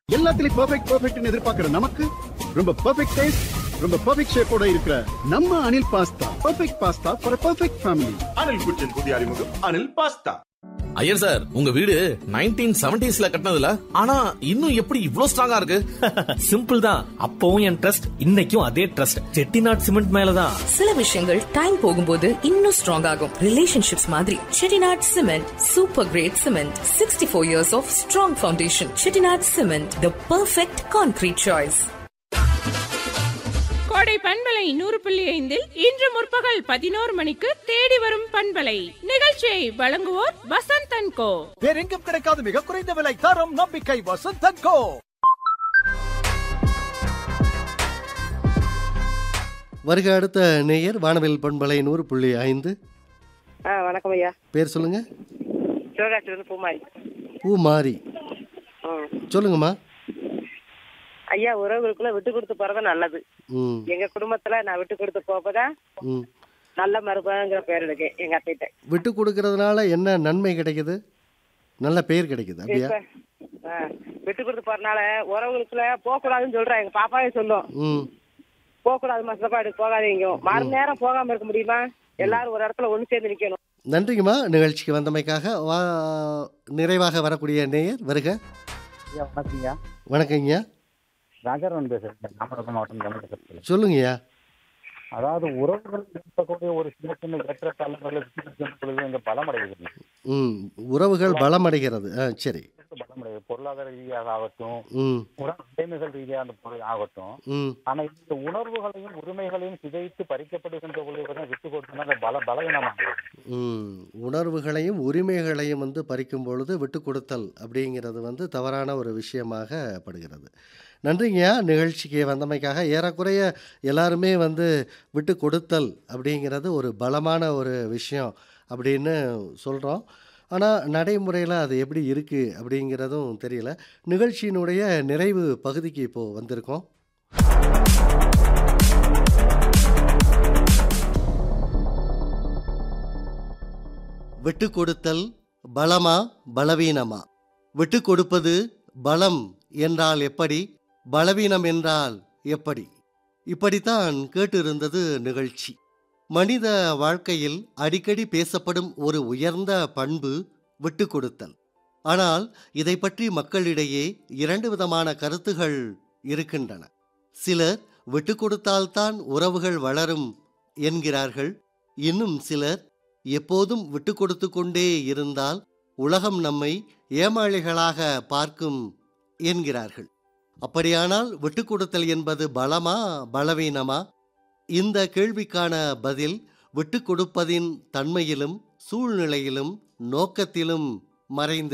எல்லாத்துலயும் பெர்ஃபெக்ட் பெர்ஃபெக்ட்னு எதிர்பார்க்கிற நமக்கு ரொம்ப பெர்ஃபெக்ட் டேஸ்ட் ரொம்ப பெர்ஃபெக்ட் ஷேப்போட இருக்கிற நம்ம Anil pasta perfect pasta for perfect family Anil kitchen புதிய அறிமுகம் அனில் பாஸ்தா ஐயர் சார் உங்க வீடு நைன்டீன் செவன்டிஸ்ல கட்டினதுல ஆனா இன்னும் எப்படி இவ்ளோ ஸ்ட்ராங்கா இருக்கு சிம்பிள் தான் அப்பவும் என் ட்ரஸ்ட் இன்னைக்கும் அதே ட்ரஸ்ட் செட்டிநாட் சிமெண்ட் மேலதான் சில விஷயங்கள் டைம் போகும்போது இன்னும் ஸ்ட்ராங் ஆகும் ரிலேஷன்ஷிப்ஸ் மாதிரி Chettinad cement super great cement sixty four years of strong foundation Chettinad cement the perfect concrete choice Kodai பண்பலை நூறு புள்ளி ஐந்தில் இன்று முற்பகல் பதினோரு மணிக்கு தேடி வரும் பண்பலை நிகழ்ச்சியை வழங்குவோர் வசந்த் அண்ட் கோ வேறெங்கும் கிடைக்காத மிக குறைந்த விலை தரம் நம்பிக்கை வசந்தன் கோ வருக அடுத்த நேயர் வானவில் பண்பலை நூறு புள்ளி ஐந்து ஆ வணக்கம் ஐயா பேர் சொல்லுங்க சிவகாசிலிருந்து பூமாரி பூ மாறி ம் சொல்லுங்கம்மா ஐயா உறவுகளுக்குள்ள விட்டு கொடுத்து போறது நல்லது ம் எங்க குடும்பத்துல நான் விட்டு கொடுத்து போப்பதான் ம் நல்ல மருமகங்கிற பேர் இருக்கு எங்க அத்தைகிட்ட விட்டு கொடுக்கறதுனால என்ன நன்மை கிடைக்குது நல்ல பெயர் கிடைக்குது அப்படியா இப்ப ஆ, விட்டு கொடுத்து போறதுனால உறவுகளுக்குள்ள போக கூடாதுன்னு சொல்றேன் எங்க பாப்பாவே சொல்லும் ம் போக கூடாது மசப்பாடு போகாதீங்க மறு நேரம் போகாம இருக்க முடியுமா எல்லாரும் ஒரு இடத்துல ஒண்ணு சேர்ந்து நிக்கணும் நன்றிங்கம்மா நிகழ்ச்சிக்கு வந்தமைக்காக வா நிறைவாக வரக்கூடிய நேயர் வருக ஐயா வணக்கம்யா வணக்கங்கய்யா ராஜாராமன் பேசுறேன் நாமக்கல் மாவட்டம் தமிழகத்தில் சொல்லுங்கய்யா அதாவது உறவுகள் இருக்கக்கூடிய ஒரு சின்ன சின்ன ஏற்றத்தாழ்வுகளை விட்டு பொழுது இங்க பலமடைகிறது ம் உறவுகள் பலமடைகிறது ஆ சரி பலமடைகிறது பொருளாதார ரீதியாக ஆகட்டும் ம் உறவு உடைமைகள் ரீதியாக அந்த பொருள் ஆகட்டும் ம் ஆனா இந்த உணர்வுகளையும் உரிமைகளையும் சிதைத்து பறிக்கப்படுகின்ற பொழுது விட்டு கொடுத்தோம்னா அந்த பல பலவீனமாக ம் உணர்வுகளையும் உரிமைகளையும் வந்து பறிக்கும் பொழுது விட்டு கொடுத்தல் அப்படிங்கிறது வந்து தவறான ஒரு விஷயமாக படுகிறது நன்றிங்கய்யா நிகழ்ச்சிக்கு வந்தமைக்காக ஏறக்குறைய எல்லாருமே வந்து விட்டு கொடுத்தல் அப்படிங்கிறது ஒரு பலமான ஒரு விஷயம் அப்படின்னு சொல்கிறோம் ஆனால் நடைமுறையில் அது எப்படி இருக்குது அப்படிங்கிறதும் தெரியல நிகழ்ச்சியினுடைய நிறைவு பகுதிக்கு இப்போது வந்திருக்கோம் விட்டு கொடுத்தல் பலமா பலவீனமா விட்டு கொடுப்பது பலம் என்றால் எப்படி பலவீனம் என்றால் எப்படி இப்படித்தான் கேட்டிருந்தது நிகழ்ச்சி மனித வாழ்க்கையில் அடிக்கடி பேசப்படும் ஒரு உயர்ந்த பண்பு விட்டு கொடுத்தல் ஆனால் இதை பற்றி மக்களிடையே இரண்டு விதமான கருத்துகள் இருக்கின்றன சிலர் விட்டு கொடுத்தால்தான் உறவுகள் வளரும் என்கிறார்கள் இன்னும் சிலர் எப்போதும் விட்டு கொடுத்து கொண்டே இருந்தால் உலகம் நம்மை ஏமாளிகளாக பார்க்கும் என்கிறார்கள் அப்படியானால் விட்டு கொடுத்தல் என்பது பலமா பலவீனமா இந்த கேள்விக்கான பதில் விட்டு கொடுப்பதின் தன்மையிலும் சூழ்நிலையிலும் நோக்கத்திலும் மறைந்து